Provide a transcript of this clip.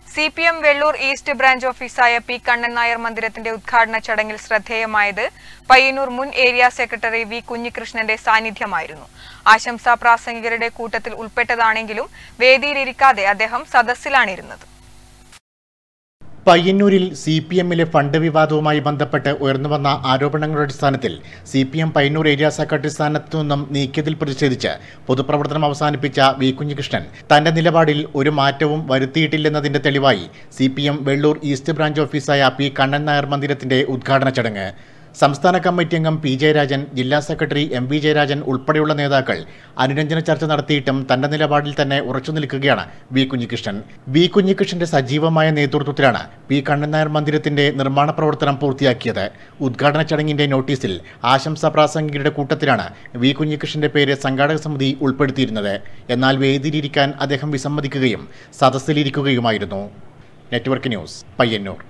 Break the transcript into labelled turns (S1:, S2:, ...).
S1: C P M Vellur east branch ഓഫീസായ P Kannan Nair മന്ദിരത്തിന്റെ ഉദ്ഘാടന ചടങ്ങിൽ ശ്രദ്ധേയമായത് പയ്യന്നൂർ മുൻ ഏരിയ സെക്രട്ടറി വി കുഞ്ഞികൃഷ്ണന്റെ സാന്നിധ്യമായിരുന്നു ആശംസാ പ്രാസംഗികരുടെ കൂട്ടത്തിൽ ഉൾപ്പെട്ടതാണെങ്കിലും വേദിയിലിരിക്കാതെ അദ്ദേഹം സദസ്സിലാണിരുന്നത്
S2: പയ്യന്നൂരിൽ സി പി എമ്മിലെ ഫണ്ട് വിവാദവുമായി ബന്ധപ്പെട്ട് ഉയർന്നുവന്ന ആരോപണങ്ങളുടെ അടിസ്ഥാനത്തിൽ C P M Payyanur area secretary സ്ഥാനത്തു നിന്നും നീക്കിയതിൽ പ്രതിഷേധിച്ച് പൊതുപ്രവർത്തനം അവസാനിപ്പിച്ച വി കുഞ്ഞികൃഷ്ണൻ തന്റെ നിലപാടിൽ ഒരു മാറ്റവും വരുത്തിയിട്ടില്ലെന്നതിന്റെ തെളിവായി C P M Vellur east branch ഓഫീസായ പി കണ്ണൻ നായർ മന്ദിരത്തിന്റെ ഉദ്ഘാടന ചടങ്ങ് സംസ്ഥാന കമ്മിറ്റി അംഗം പി ജയരാജൻ ജില്ലാ സെക്രട്ടറി എം വി ജയരാജൻ ഉൾപ്പെടെയുള്ള നേതാക്കൾ അനുരഞ്ജന ചർച്ച നടത്തിയിട്ടും തന്റെ നിലപാടിൽ തന്നെ ഉറച്ചു നിൽക്കുകയാണ് വി കുഞ്ഞികൃഷ്ണൻ വി കുഞ്ഞികൃഷ്ണന്റെ സജീവമായ നേതൃത്വത്തിലാണ് പി കണ്ണൻ നായർ മന്ദിരത്തിന്റെ നിർമ്മാണ പ്രവർത്തനം പൂർത്തിയാക്കിയത് ഉദ്ഘാടന ചടങ്ങിന്റെ നോട്ടീസിൽ ആശംസാ പ്രാസംഗികരുടെ കൂട്ടത്തിലാണ് വി കുഞ്ഞികൃഷ്ണന്റെ പേര് സംഘാടക സമിതി ഉൾപ്പെടുത്തിയിരുന്നത് എന്നാൽ വേദിയിലിരിക്കാൻ അദ്ദേഹം വിസമ്മതിക്കുകയും സദസ്സിലിരിക്കുകയുമായിരുന്നു നെറ്റ്വർക്ക് ന്യൂസ് പയ്യന്നൂർ